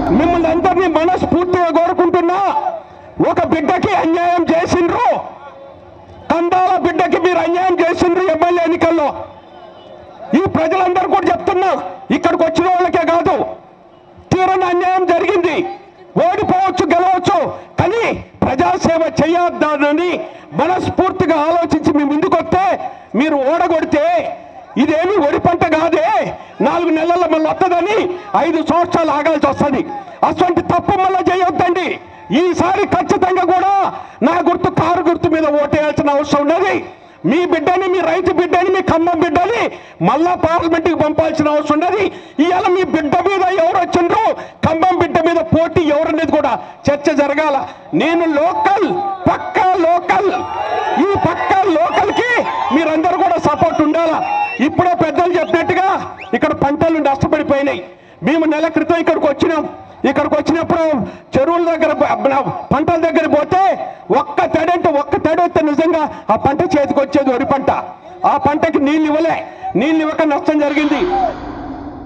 మిమ్మల్ని అందరినీ మనస్ఫూర్తిగా కోరుకుంటున్నా ఒక బిడ్డకి అన్యాయం చేసిండ్రు కందాల బిడ్డకి మీరు అన్యాయం చేసిండ్రు ఎమ్మెల్యే ఎన్నికల్లో ఈ ప్రజలందరూ కూడా చెప్తున్నా ఇక్కడికి వచ్చిన వాళ్ళకే కాదు తీరని అన్యాయం జరిగింది ఓడిపోవచ్చు గెలవచ్చు కానీ ప్రజాసేవ చేయొద్దని మనస్ఫూర్తిగా ఆలోచించి మీ ముందుకు వస్తే మీరు ఓడగొడితే ఇదేమి ఒడి పంట కాదే నాలుగు నెలల మళ్ళీ వస్తుందని ఐదు సంవత్సరాలు ఆగాల్సి వస్తుంది అటువంటి తప్పు మళ్ళీ చేయొద్దండి ఈసారి ఖచ్చితంగా కూడా నా గుర్తు కారు గుర్తు మీద ఓటేయాల్సిన అవసరం ఉన్నది మీ బిడ్డని మీ రైతు బిడ్డని మీ ఖమ్మం బిడ్డని మళ్ళా పార్లమెంట్ కి పంపాల్సిన అవసరం ఉన్నది ఇవాళ మీ బిడ్డ మీద ఎవరు వచ్చిండ్రు ఖమ్మం బిడ్డ మీద పోటీ ఎవరనేది కూడా చర్చ జరగాల నేను లోకల్ పక్కా లోకల్ ఈ పక్కా లోకల్ కి మీరందరూ కూడా సపోర్ట్ ఉండాలా ఇప్పుడే పెద్దలు చెప్పినట్టుగా ఇక్కడ పంటలు నష్టపడిపోయినాయి మేము నెల క్రితం ఇక్కడికి వచ్చినాం ఇక్కడికి వచ్చినప్పుడు చెరువుల దగ్గర బ- పంటల దగ్గర పోతే ఒక్క తడంటే ఒక్క తడైతే నిజంగా ఆ పంట చేతికి వచ్చేది వరి పంట ఆ పంటకి నీళ్ళు ఇవ్వలే నీళ్ళు ఇవ్వక నష్టం జరిగింది